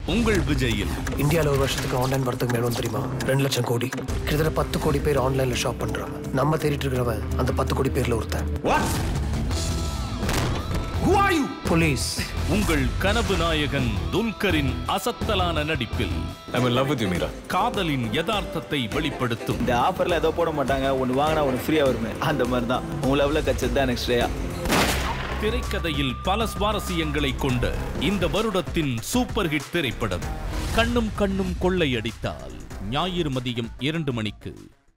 உங்கள் விஜயில் இந்தியாவில் ஒரு வருஷத்துக்கு ஆன்லைன் வரத்துக்கு மேலும் தெரியுமா ரெண்டு லட்சம் கோடி கிட்டத்தட்ட பத்து கோடி பேர் ஆன்லைன்ல ஷாப் பண்றாங்க நம்ம தேடிட்டு இருக்கிறவன் அந்த பத்து கோடி பேர்ல ஒருத்தன் போலீஸ் உங்கள் கனவு நாயகன் துல்கரின் அசத்தலான நடிப்பில் I'm in love with you Meera காதலின் யதார்த்தத்தை வெளிப்படுத்தும் இந்த ஆஃபர்ல ஏதோ போட மாட்டாங்க ஒன்று வாங்கினா ஒன்று ஃப்ரீயாக வருமே அந்த மாதிரி தான் உன் லெவலில் கச்சது தான் எனக்கு ஸ்ரேயா திரைக்கதையில் பல சுவாரஸ்யங்களை கொண்ட இந்த வருடத்தின் சூப்பர் ஹிட் திரைப்படம் கண்ணும் கண்ணும் கொள்ளையடித்தால் ஞாயிறு மதியம் இரண்டு மணிக்கு